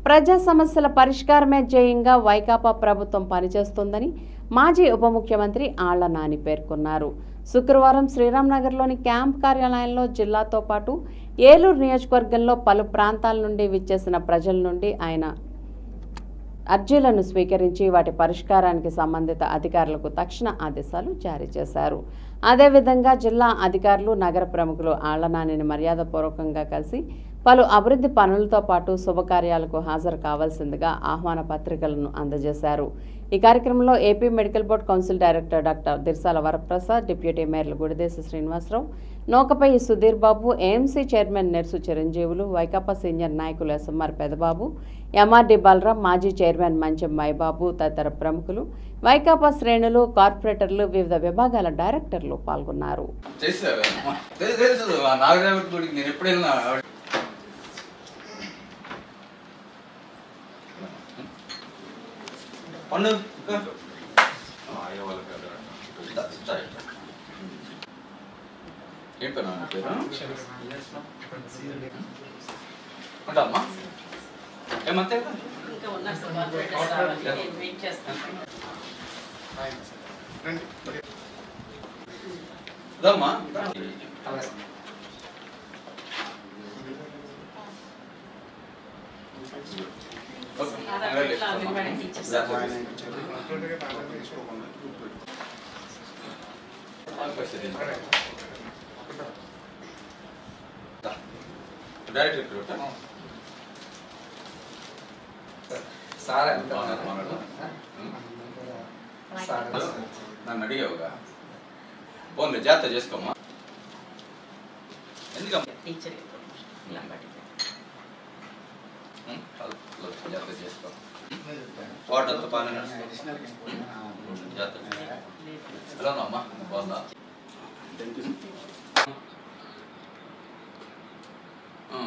ప్రజా సమస్యల పరిష్కారమే ధ్యేయంగా వైకాపా ప్రభుత్వం పనిచేస్తోందని మాజీ ఉప ముఖ్యమంత్రి ఆళ్ల నాని పేర్కొన్నారు శుక్రవారం శ్రీరాంనగర్లోని క్యాంప్ కార్యాలయంలో జిల్లాతో పాటు ఏలూరు నియోజకవర్గంలో పలు ప్రాంతాల నుండి విచ్చేసిన ప్రజల నుండి ఆయన అర్జీలను స్వీకరించి వాటి పరిష్కారానికి సంబంధిత అధికారులకు తక్షణ ఆదేశాలు జారీ చేశారు అదేవిధంగా జిల్లా అధికారులు నగర ప్రముఖులు ఆళ్లనానిని మర్యాదపూర్వకంగా కలిసి పలు అభివృద్ధి పనులతో పాటు శుభకార్యాలకు హాజరు కావాల్సిందిగా ఆహ్వాన పత్రికలను అందజేశారు ఈ కార్యక్రమంలో AP medical board council director doctor Dirsala Varaprasad deputy మేయర్లు గుడిదేశ శ్రీనివాసరావు నోకపై సుధీర్ బాబు ఏఎంసీ చైర్మన్ నెర్సు చిరంజీవులు వైకాపా సీనియర్ నాయకులు ఎస్ఎంఆర్ పెదబాబు ఎంఆర్డి బలరాం మాజీ చైర్మన్ మంచం మైబాబు తదితర ప్రముఖులు వైకాపా శ్రేణులు కార్పొరేటర్లు వివిధ విభాగాల డైరెక్టర్లు పాల్గొన్నారు చేసావే తెలుసు తెలుసు ఆ నాగదేవత గుడికి నేను ఎప్పుడైనా ఆవిడ- పండు ఇంకా? దా, దా. ఏం పేరు నాన్న పేరు ఉంటా అమ్మా ఏమంతే ఇంకా ఉన్నారు సార్ కార్పొరేటర్స్ రావాలి నేను వెయిట్ చేస్తాను రమ్మా ఆధార్ ఇట్లా అంగన్వాడీ టీచర్స్ డైరెక్టర్ సార్ ఎంత నన్ను అడిగావుగా పోన్లే జాగ్రత్త చేసుకోమ్మా ఎందుకమ్మా టీచర్ లంబాడి ఉం? చాలు, చాలు, జాగ్రత్త చేసుకో వాటర్ అంతా బాగానే నడుస్తుంది జాగ్రత్త ఎలా ఉన్నావు అమ్మా బాగుందా ఆ.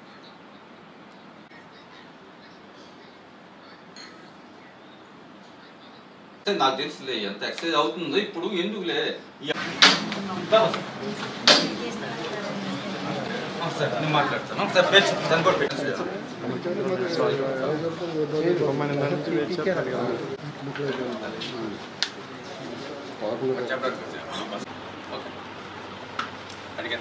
నాకు తెలుసులే ఎంత ఎక్సర్సైజ్ అవుతుందో ఇప్పుడు ఎందుకులే ఈ- దా వస్తా. ఆ, సరే నేను మాట్లాడతాను ఒకసారి పేరు దాన్ని కూడా పెట్టేసి చెప్పడానికి వచ్చాను. ఓకే. అడిగాను